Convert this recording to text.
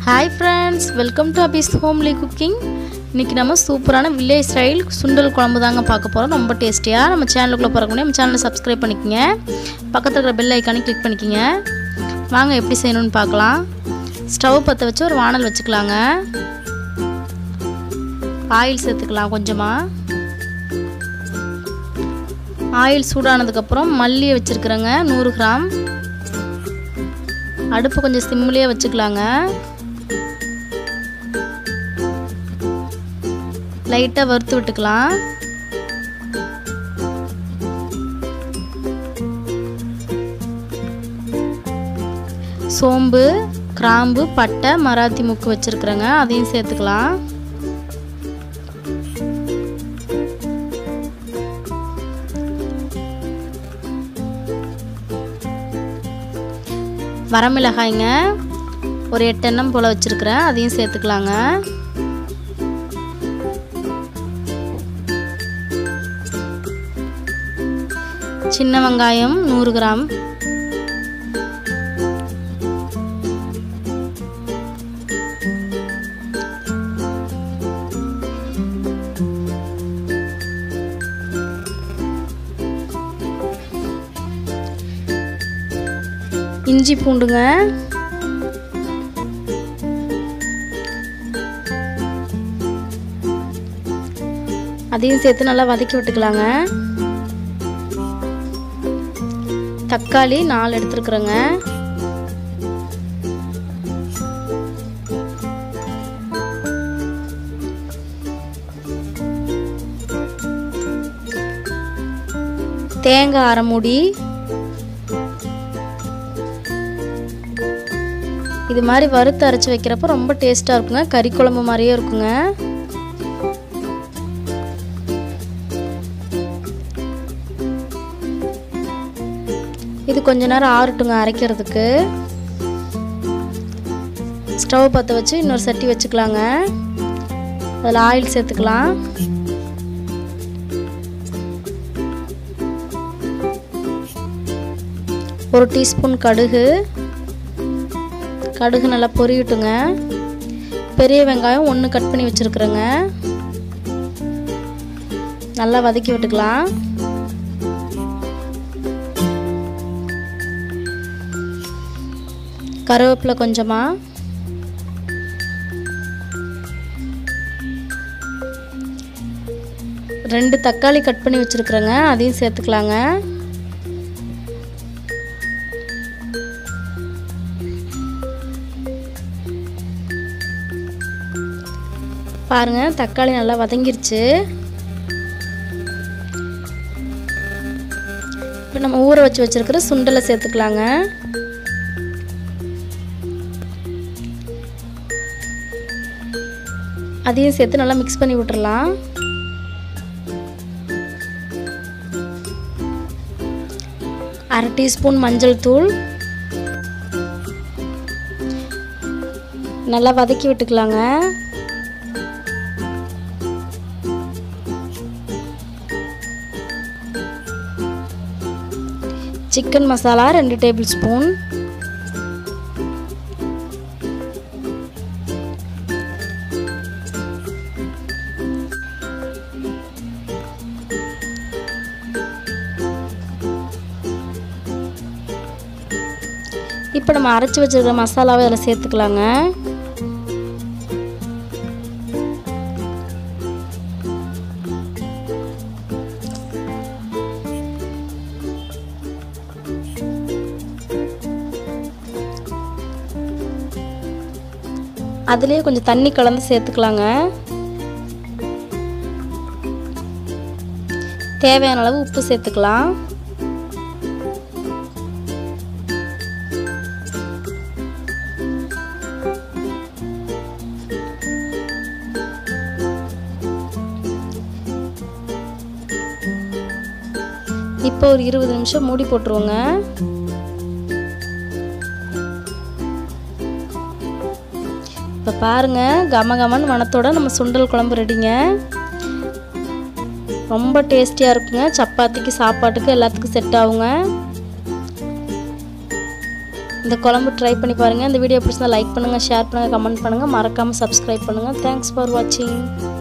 hi friends welcome to Abi's homely cooking இன்றைக்கி நம்ம சூப்பரான வில்லேஜ் ஸ்டைல் சுண்டல் குழம்பு தாங்க பார்க்க போகிறோம் ரொம்ப டேஸ்டியாக நம்ம சேனலுக்குள்ளே போகிறக்கு முன்னாடி நம்ம சேனலை சப்ஸ்கிரைப் பண்ணிக்கோங்க பக்கத்தில் இருக்கிற பெல் ஐக்கானே கிளிக் பண்ணிக்கோங்க வாங்க எப்படி செய்யணும்னு பார்க்கலாம் ஸ்டவ் பற்ற வச்சு ஒரு வானல் வச்சுக்கலாங்க ஆயில் சேர்த்துக்கலாம் கொஞ்சமாக ஆயில் சூடானதுக்கப்புறம் மல்லியை வச்சுருக்குறேங்க நூறு கிராம் அடுப்பு கொஞ்சம் சிம்லேயே வச்சுக்கலாங்க லைட்டாக வறுத்து விட்டுக்கலாம் சோம்பு கிராம்பு பட்டை மராத்தி முக்கு வச்சுருக்குறேங்க அதையும் சேர்த்துக்கலாம் வரமிளகாய்ங்க ஒரு எட்டு எண்ணம் போல் வச்சுருக்கிறேன் அதையும் சேர்த்துக்கலாங்க சின்ன வெங்காயம் நூறு கிராம் இஞ்சி பூண்டுங்க அதையும் சேர்த்து நல்லா வதக்கி விட்டுக்கலாங்க தக்காளி நாலு எடுத்துருக்குறேங்க தேங்காய் அரை மூடி இது மாதிரி வறுத்து அரைச்சி வைக்கிறப்ப ரொம்ப டேஸ்ட்டாக இருக்குங்க கறி குழம்பு மாதிரியே இருக்குங்க இது கொஞ்ச நேரம் ஆறட்டுங்க அரைக்கிறதுக்கு ஸ்டவ் பற்ற வச்சு இன்னொரு சட்டி வச்சுக்கலாங்க அதில் ஆயில் சேர்த்துக்கலாம் ஒரு டீஸ்பூன் கடுகு கடுகு நல்லா பொரியட்டுங்க பெரிய வெங்காயம் ஒன்று கட் பண்ணி வச்சுருக்குறேங்க நல்லா வதக்கி விட்டுக்கலாம் கருவேப்பிலை கொஞ்சமாக ரெண்டு தக்காளி கட் பண்ணி வச்சுருக்குறேங்க அதையும் சேர்த்துக்கலாங்க பாருங்க தக்காளி நல்லா வதங்கிருச்சு இப்போ நம்ம ஊற வச்சு வச்சுருக்கிற சுண்டலை சேர்த்துக்கலாங்க அதையும் சேர்த்து நல்லா மிக்ஸ் பண்ணி விட்டுறலாம் அரை டீஸ்பூன் மஞ்சள் தூள் நல்லா வதக்கி விட்டுக்கலாங்க சிக்கன் மசாலா ரெண்டு டேபிள் ஸ்பூன் இப்போ நம்ம அரைச்சி வச்சிருக்கிற மசாலாவை அதில் சேர்த்துக்கலாங்க அதுலேயே கொஞ்சம் தண்ணி கலந்து சேர்த்துக்கலாங்க தேவையான அளவு உப்பு சேர்த்துக்கலாம் இப்போ ஒரு இருபது நிமிஷம் மூடி போட்டுருவோங்க இப்போ பாருங்க கம கமன் மணத்தோட நம்ம சுண்டல் குழம்பு ரெடிங்க ரொம்ப டேஸ்டியாக இருக்குங்க சப்பாத்திக்கு சாப்பாட்டுக்கு எல்லாத்துக்கும் செட் ஆகுங்க இந்த குழம்பு ட்ரை பண்ணி பாருங்கள் இந்த வீடியோ பிடிச்சிருந்தா லைக் பண்ணுங்கள் ஷேர் பண்ணுங்கள் கமெண்ட் பண்ணுங்கள் மறக்காமல் சப்ஸ்கிரைப் பண்ணுங்கள் தேங்க்ஸ் ஃபார் வாட்சிங்